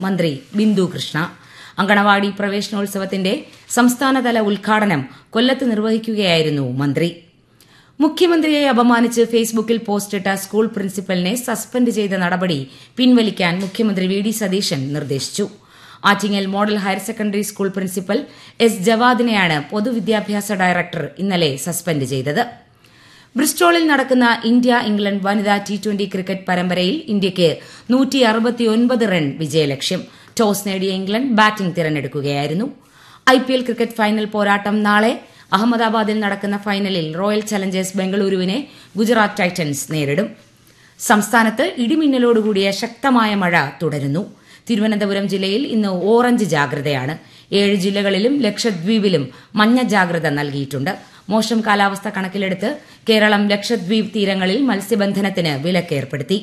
മന്ത്രി ബിന്ദു കൃഷ്ണ അങ്കണവാടി പ്രവേശനോത്സവത്തിന്റെ സംസ്ഥാനതല ഉദ്ഘാടനം കൊല്ലത്ത് നിർവഹിക്കുകയായിരുന്നു മന്ത്രി മുഖ്യമന്ത്രിയെ അപമാനിച്ച് ഫേസ്ബുക്കിൽ പോസ്റ്റിട്ട സ്കൂൾ പ്രിൻസിപ്പലിനെ സസ്പെൻഡ് ചെയ്ത നടപടി പിൻവലിക്കാൻ മുഖ്യമന്ത്രി വി ഡി സതീശൻ നിർദ്ദേശിച്ചു Attingal model higher secondary school principal S ജവാദിനെയാണ് പൊതുവിദ്യാഭ്യാസ ഡയറക്ടർ ഇന്നലെ സസ്പെൻഡ് ചെയ്തത് ബ്രിസ്റ്റോളിൽ നടക്കുന്ന ഇന്ത്യ ഇംഗ്ലണ്ട് വനിതാ ടി ട്വന്റി ക്രിക്കറ്റ് പരമ്പരയിൽ ഇന്ത്യയ്ക്ക് റൺ വിജയലക്ഷ്യം ടോസ് നേടിയ ഇംഗ്ലണ്ട് ബാറ്റിംഗ് തിരഞ്ഞെടുക്കുകയായിരുന്നു ഐപിഎൽ ക്രിക്കറ്റ് ഫൈനൽ പോരാട്ടം നാളെ അഹമ്മദാബാദിൽ നടക്കുന്ന ഫൈനലിൽ റോയൽ ചലഞ്ചേഴ്സ് ബംഗളൂരുവിനെ ഗുജറാത്ത് ടൈറ്റൻസ് നേരിടും സംസ്ഥാനത്ത് ഇടിമിന്നലോടുകൂടിയ ശക്തമായ മഴ തുടരുന്നു തിരുവനന്തപുരം ജില്ലയിൽ ഇന്ന് ഓറഞ്ച് ജാഗ്രതയാണ് ഏഴ് ജില്ലകളിലും ലക്ഷദ്വീപിലും മഞ്ഞ ജാഗ്രത നൽകിയിട്ടുണ്ട് മോശം കാലാവസ്ഥ കണക്കിലെടുത്ത് കേരളം ലക്ഷദ്വീപ് തീരങ്ങളിൽ മത്സ്യബന്ധനത്തിന് വിലക്കേർപ്പെടുത്തി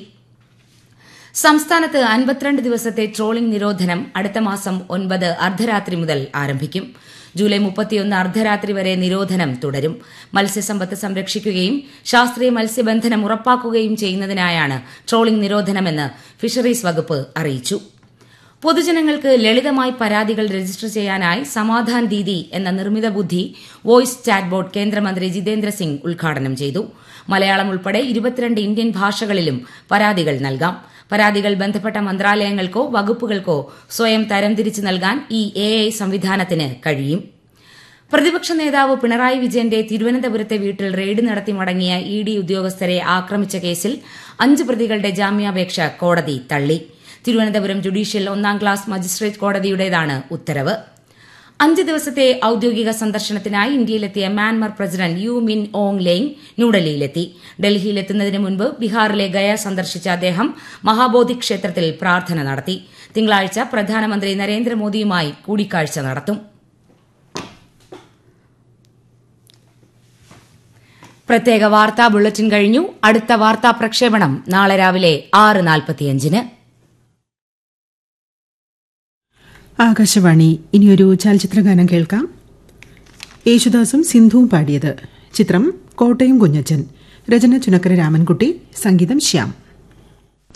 സംസ്ഥാനത്ത് അൻപത്തിരണ്ട് ദിവസത്തെ ട്രോളിംഗ് നിരോധനം അടുത്ത മാസം ഒൻപത് അർദ്ധരാത്രി മുതൽ ആരംഭിക്കും ജൂലൈ മുപ്പത്തിയൊന്ന് അർദ്ധരാത്രി വരെ നിരോധനം തുടരും മത്സ്യസമ്പത്ത് സംരക്ഷിക്കുകയും ശാസ്ത്രീയ മത്സ്യബന്ധനം ഉറപ്പാക്കുകയും ചെയ്യുന്നതിനായാണ് ട്രോളിംഗ് നിരോധനമെന്ന് ഫിഷറീസ് വകുപ്പ് അറിയിച്ചു പൊതുജനങ്ങൾക്ക് ലളിതമായി പരാതികൾ രജിസ്റ്റർ ചെയ്യാനായി സമാധാൻ ദീദി എന്ന നിർമ്മിത ബുദ്ധി വോയിസ് ചാറ്റ്ബോട്ട് കേന്ദ്രമന്ത്രി ജിതേന്ദ്ര സിംഗ് ഉദ്ഘാടനം ചെയ്തു മലയാളം ഉൾപ്പെടെ ഇരുപത്തിരണ്ട് ഇന്ത്യൻ ഭാഷകളിലും പരാതികൾ നൽകാം പരാതികൾ ബന്ധപ്പെട്ട മന്ത്രാലയങ്ങൾക്കോ വകുപ്പുകൾക്കോ സ്വയം തരംതിരിച്ച് നൽകാൻ ഈ എ ഐ സംവിധാനത്തിന് കഴിയും പ്രതിപക്ഷ നേതാവ് പിണറായി വിജയന്റെ തിരുവനന്തപുരത്തെ വീട്ടിൽ റെയ്ഡ് നടത്തി മടങ്ങിയ ഇ ഡി ഉദ്യോഗസ്ഥരെ ആക്രമിച്ച കേസിൽ അഞ്ച് പ്രതികളുടെ ജാമ്യാപേക്ഷ കോടതി തള്ളി തിരുവനന്തപുരം ജുഡീഷ്യൽ ഒന്നാം ക്ലാസ് മജിസ്ട്രേറ്റ് കോടതിയുടേതാണ് ഉത്തരവ് അഞ്ച് ദിവസത്തെ ഔദ്യോഗിക സന്ദർശനത്തിനായി ഇന്ത്യയിലെത്തിയ Myanmar president U Min Aung Hlaing ന്യൂഡൽഹിയിലെത്തി ഡൽഹിയിലെത്തുന്നതിന് മുൻപ് ബീഹാറിലെ ഗയ സന്ദർശിച്ച അദ്ദേഹം മഹാബോധി ക്ഷേത്രത്തിൽ പ്രാർത്ഥന നടത്തി തിങ്കളാഴ്ച പ്രധാനമന്ത്രി നരേന്ദ്രമോദിയുമായി കൂടിക്കാഴ്ച നടത്തും പ്രത്യേക വാർത്താ ബുള്ളറ്റിൻ കഴിഞ്ഞു അടുത്ത വാർത്താ പ്രക്ഷേപണം നാളെ രാവിലെ ആറ് നാൽപ്പത്തിയഞ്ചിന് ആകാശവാണി ഇനിയൊരു ചലച്ചിത്രഗാനം കേൾക്കാം യേശുദാസും സിന്ധുവും പാടിയത് ചിത്രം കോട്ടയം കുഞ്ഞച്ചൻ രചന ചുനക്കര രാമൻകുട്ടി സംഗീതം ശ്യാം